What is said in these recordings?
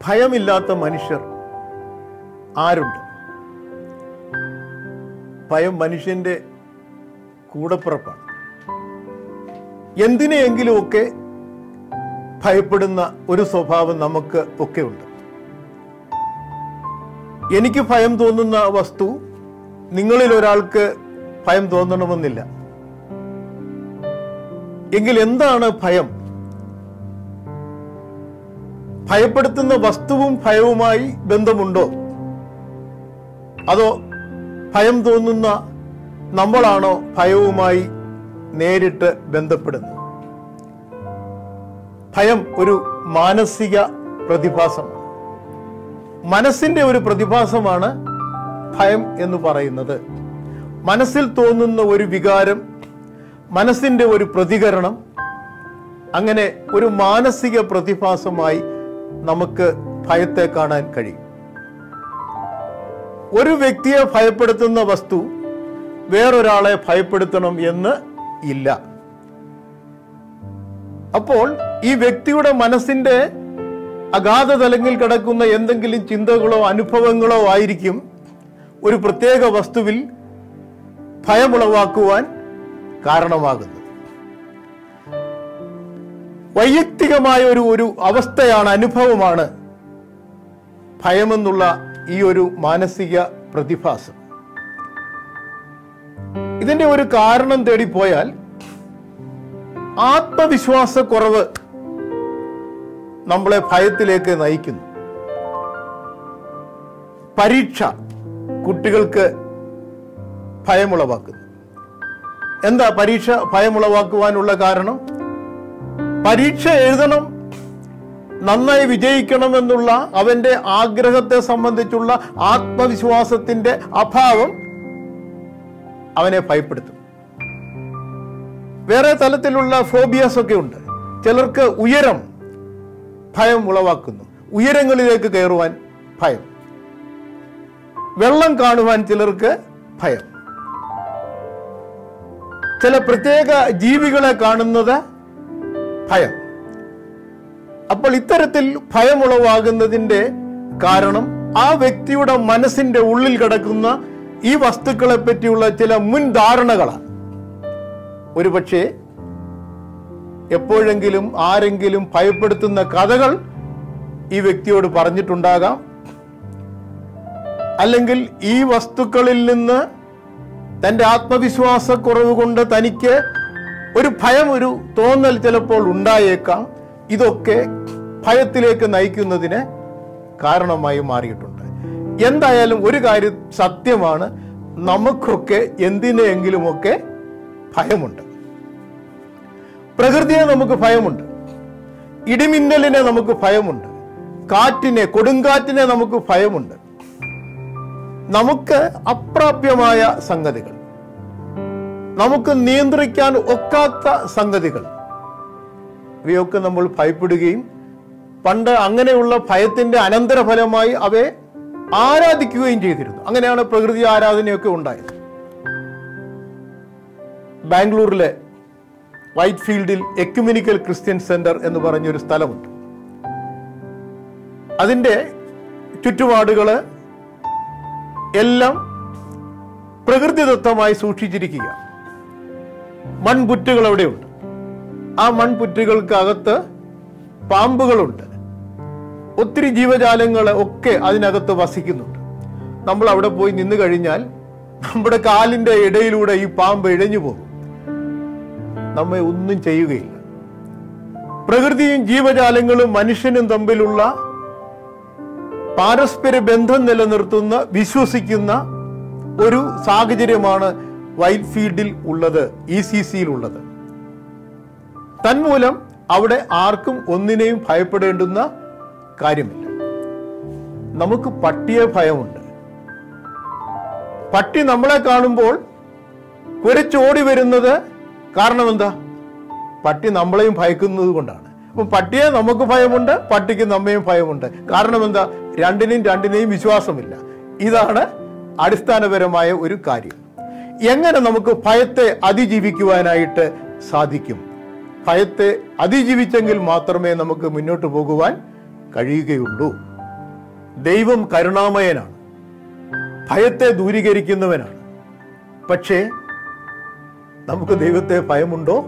ഭയമില്ലാത്ത മനുഷ്യർ ആരുണ്ട് ഭയം മനുഷ്യന്റെ കൂടപ്പിറപ്പാണ് എന്തിനെയെങ്കിലുമൊക്കെ ഭയപ്പെടുന്ന ഒരു സ്വഭാവം നമുക്ക് ഒക്കെ ഉണ്ട് എനിക്ക് ഭയം തോന്നുന്ന വസ്തു നിങ്ങളിൽ ഒരാൾക്ക് ഭയം തോന്നണമെന്നില്ല എങ്കിൽ എന്താണ് ഭയം ഭയപ്പെടുത്തുന്ന വസ്തുവും ഭയവുമായി ബന്ധമുണ്ടോ അതോ ഭയം തോന്നുന്ന നമ്മളാണോ ഭയവുമായി നേരിട്ട് ബന്ധപ്പെടുന്നത് ഭയം ഒരു മാനസിക പ്രതിഭാസമാണ് മനസ്സിന്റെ ഒരു പ്രതിഭാസമാണ് ഭയം എന്ന് പറയുന്നത് മനസ്സിൽ തോന്നുന്ന ഒരു വികാരം മനസ്സിന്റെ ഒരു പ്രതികരണം അങ്ങനെ ഒരു മാനസിക പ്രതിഭാസമായി നമുക്ക് ഭയത്തെ കാണാൻ കഴിയും ഒരു വ്യക്തിയെ ഭയപ്പെടുത്തുന്ന വസ്തു വേറൊരാളെ ഭയപ്പെടുത്തണം എന്ന് ഇല്ല അപ്പോൾ ഈ വ്യക്തിയുടെ മനസ്സിന്റെ അഗാധ തലങ്ങളിൽ കിടക്കുന്ന എന്തെങ്കിലും ചിന്തകളോ അനുഭവങ്ങളോ ആയിരിക്കും ഒരു പ്രത്യേക വസ്തുവിൽ ഭയമുളവാക്കുവാൻ കാരണമാകുന്നത് വൈയക്തികമായ ഒരു ഒരു അവസ്ഥയാണ് അനുഭവമാണ് ഭയമെന്നുള്ള ഈ ഒരു മാനസിക പ്രതിഭാസം ഇതിന്റെ ഒരു കാരണം തേടിപ്പോയാൽ ആത്മവിശ്വാസക്കുറവ് നമ്മളെ ഭയത്തിലേക്ക് നയിക്കുന്നു പരീക്ഷ കുട്ടികൾക്ക് ഭയമുളവാക്കുന്നു എന്താ പരീക്ഷ ഭയമുളവാക്കുവാനുള്ള കാരണം പരീക്ഷ എഴുതണം നന്നായി വിജയിക്കണമെന്നുള്ള അവന്റെ ആഗ്രഹത്തെ സംബന്ധിച്ചുള്ള ആത്മവിശ്വാസത്തിന്റെ അഭാവം അവനെ ഭയപ്പെടുത്തും വേറെ തലത്തിലുള്ള ഫോബിയാസ് ഒക്കെ ഉണ്ട് ചിലർക്ക് ഉയരം ഭയം ഉളവാക്കുന്നു ഉയരങ്ങളിലേക്ക് കയറുവാൻ ഭയം വെള്ളം കാണുവാൻ ചിലർക്ക് ഭയം ചില പ്രത്യേക ജീവികളെ കാണുന്നത് ഭയം അപ്പോൾ ഇത്തരത്തിൽ ഭയമുളവാകുന്നതിന്റെ കാരണം ആ വ്യക്തിയുടെ മനസ്സിന്റെ ഉള്ളിൽ കിടക്കുന്ന ഈ വസ്തുക്കളെ പറ്റിയുള്ള ചില മുൻധാരണകളാണ് ഒരുപക്ഷെ എപ്പോഴെങ്കിലും ആരെങ്കിലും ഭയപ്പെടുത്തുന്ന കഥകൾ ഈ വ്യക്തിയോട് പറഞ്ഞിട്ടുണ്ടാകാം അല്ലെങ്കിൽ ഈ വസ്തുക്കളിൽ നിന്ന് തന്റെ ആത്മവിശ്വാസക്കുറവ് കൊണ്ട് തനിക്ക് ഒരു ഭയം ഒരു തോന്നൽ ചിലപ്പോൾ ഉണ്ടായേക്കാം ഇതൊക്കെ ഭയത്തിലേക്ക് നയിക്കുന്നതിന് കാരണമായി മാറിയിട്ടുണ്ട് എന്തായാലും ഒരു കാര്യം സത്യമാണ് നമുക്കൊക്കെ എന്തിനെങ്കിലുമൊക്കെ ഭയമുണ്ട് പ്രകൃതിയെ നമുക്ക് ഭയമുണ്ട് ഇടിമിന്നലിനെ നമുക്ക് ഭയമുണ്ട് കാറ്റിനെ കൊടുങ്കാറ്റിനെ നമുക്ക് ഭയമുണ്ട് നമുക്ക് അപ്രാപ്യമായ സംഗതികൾ നമുക്ക് നിയന്ത്രിക്കാൻ ഒക്കാത്ത സംഗതികൾ ഇവയൊക്കെ നമ്മൾ ഭയപ്പെടുകയും പണ്ട് അങ്ങനെയുള്ള ഭയത്തിന്റെ അനന്തരഫലമായി അവയെ ആരാധിക്കുകയും ചെയ്തിരുന്നു അങ്ങനെയാണ് പ്രകൃതി ആരാധനയൊക്കെ ഉണ്ടായത് ബാംഗ്ലൂരിലെ വൈറ്റ് ഫീൽഡിൽ എക്യുമിനിക്കൽ ക്രിസ്ത്യൻ സെന്റർ എന്ന് പറഞ്ഞൊരു സ്ഥലമുണ്ട് അതിൻ്റെ ചുറ്റുപാടുകള് എല്ലാം പ്രകൃതിദത്തമായി സൂക്ഷിച്ചിരിക്കുക മൺപുറ്റുകൾ അവിടെയുണ്ട് ആ മൺപുറ്റുകൾക്കകത്ത് പാമ്പുകളുണ്ട് ഒത്തിരി ജീവജാലങ്ങൾ ഒക്കെ അതിനകത്ത് വസിക്കുന്നുണ്ട് നമ്മൾ അവിടെ പോയി നിന്ന് കഴിഞ്ഞാൽ നമ്മുടെ കാലിന്റെ ഇടയിലൂടെ ഈ പാമ്പ് ഇഴഞ്ഞു പോകും നമ്മെ ഒന്നും ചെയ്യുകയില്ല പ്രകൃതിയും ജീവജാലങ്ങളും മനുഷ്യനും തമ്മിലുള്ള പാരസ്പര്യ ബന്ധം നിലനിർത്തുന്ന വിശ്വസിക്കുന്ന ഒരു സാഹചര്യമാണ് വൈറ്റ് ഫീൽഡിൽ ഉള്ളത് ഇ സി സിയിൽ ഉള്ളത് തന്മൂലം അവിടെ ആർക്കും ഒന്നിനെയും ഭയപ്പെടേണ്ടുന്ന കാര്യമില്ല നമുക്ക് പട്ടിയെ ഭയമുണ്ട് പട്ടി നമ്മളെ കാണുമ്പോൾ കുരച്ചോടി വരുന്നത് കാരണം എന്താ പട്ടി നമ്മളെയും ഭയക്കുന്നത് കൊണ്ടാണ് അപ്പൊ പട്ടിയെ നമുക്ക് ഭയമുണ്ട് പട്ടിക്ക് നമ്മയും ഭയമുണ്ട് കാരണം എന്താ രണ്ടിനെയും രണ്ടിനെയും വിശ്വാസമില്ല ഇതാണ് അടിസ്ഥാനപരമായ ഒരു കാര്യം എങ്ങനെ നമുക്ക് ഭയത്തെ അതിജീവിക്കുവാനായിട്ട് സാധിക്കും ഭയത്തെ അതിജീവിച്ചെങ്കിൽ മാത്രമേ നമുക്ക് മുന്നോട്ട് പോകുവാൻ കഴിയുകയുള്ളൂ ദൈവം കരുണാമയനാണ് ഭയത്തെ ദൂരീകരിക്കുന്നവനാണ് പക്ഷേ നമുക്ക് ദൈവത്തെ ഭയമുണ്ടോ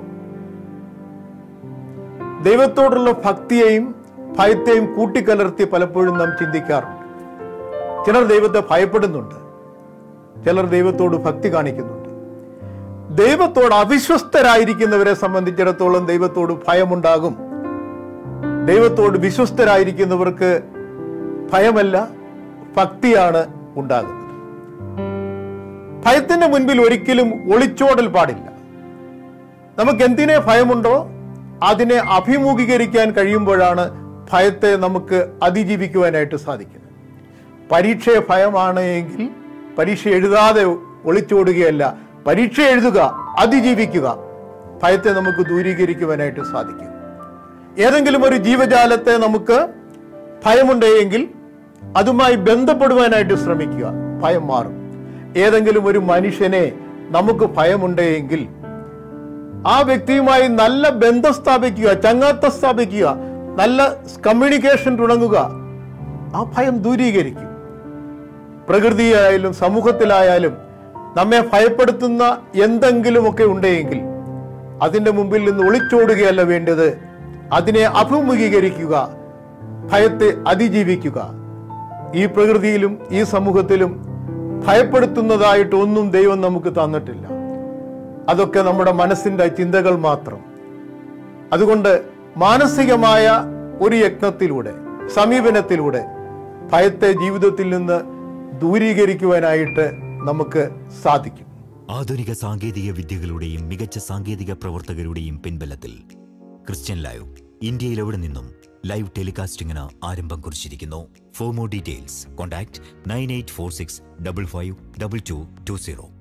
ദൈവത്തോടുള്ള ഭക്തിയെയും ഭയത്തെയും കൂട്ടിക്കലർത്തി പലപ്പോഴും നാം ചിന്തിക്കാറുണ്ട് ചിലർ ദൈവത്തെ ഭയപ്പെടുന്നുണ്ട് ചിലർ ദൈവത്തോട് ഭക്തി കാണിക്കുന്നുണ്ട് ദൈവത്തോട് അവിശ്വസ്തരായിരിക്കുന്നവരെ സംബന്ധിച്ചിടത്തോളം ദൈവത്തോട് ഭയമുണ്ടാകും ദൈവത്തോട് വിശ്വസ്തരായിരിക്കുന്നവർക്ക് ഭയമല്ല ഭക്തിയാണ് ഉണ്ടാകുന്നത് ഭയത്തിന്റെ മുൻപിൽ ഒരിക്കലും ഒളിച്ചോടൽ പാടില്ല നമുക്ക് എന്തിനെ ഭയമുണ്ടോ അതിനെ അഭിമുഖീകരിക്കാൻ കഴിയുമ്പോഴാണ് ഭയത്തെ നമുക്ക് അതിജീവിക്കുവാനായിട്ട് സാധിക്കുന്നത് പരീക്ഷയെ ഭയമാണ് എങ്കിൽ പരീക്ഷ എഴുതാതെ ഒളിച്ചോടുകയല്ല പരീക്ഷ എഴുതുക അതിജീവിക്കുക ഭയത്തെ നമുക്ക് ദൂരീകരിക്കുവാനായിട്ട് സാധിക്കും ഏതെങ്കിലും ഒരു ജീവജാലത്തെ നമുക്ക് ഭയമുണ്ടെങ്കിൽ അതുമായി ബന്ധപ്പെടുവാനായിട്ട് ശ്രമിക്കുക ഭയം മാറും ഏതെങ്കിലും ഒരു മനുഷ്യനെ നമുക്ക് ഭയമുണ്ടെങ്കിൽ ആ വ്യക്തിയുമായി നല്ല ബന്ധം സ്ഥാപിക്കുക ചങ്ങാത്തം സ്ഥാപിക്കുക നല്ല കമ്മ്യൂണിക്കേഷൻ തുടങ്ങുക ആ ഭയം ദൂരീകരിക്കും പ്രകൃതിയായാലും സമൂഹത്തിലായാലും നമ്മെ ഭയപ്പെടുത്തുന്ന എന്തെങ്കിലുമൊക്കെ ഉണ്ടെങ്കിൽ അതിൻ്റെ മുമ്പിൽ നിന്ന് ഒളിച്ചോടുകയല്ല വേണ്ടത് അതിനെ അഭിമുഖീകരിക്കുക ഭയത്തെ അതിജീവിക്കുക ഈ പ്രകൃതിയിലും ഈ സമൂഹത്തിലും ഭയപ്പെടുത്തുന്നതായിട്ട് ഒന്നും ദൈവം നമുക്ക് തന്നിട്ടില്ല അതൊക്കെ നമ്മുടെ മനസ്സിന്റെ ചിന്തകൾ മാത്രം അതുകൊണ്ട് മാനസികമായ ഒരു യജ്ഞത്തിലൂടെ സമീപനത്തിലൂടെ ഭയത്തെ ജീവിതത്തിൽ നിന്ന് ദൂരീകരിക്കുവാനായിട്ട് നമുക്ക് സാധിക്കും ആധുനിക സാങ്കേതിക വിദ്യകളുടെയും മികച്ച സാങ്കേതിക പ്രവർത്തകരുടെയും പിൻബലത്തിൽ ക്രിസ്ത്യൻ ലൈവ് ഇന്ത്യയിൽ എവിടെ നിന്നും ലൈവ് ടെലികാസ്റ്റിംഗിന് ആരംഭം കുറിച്ചിരിക്കുന്നു for more details contact nine eight four six double five double two two zero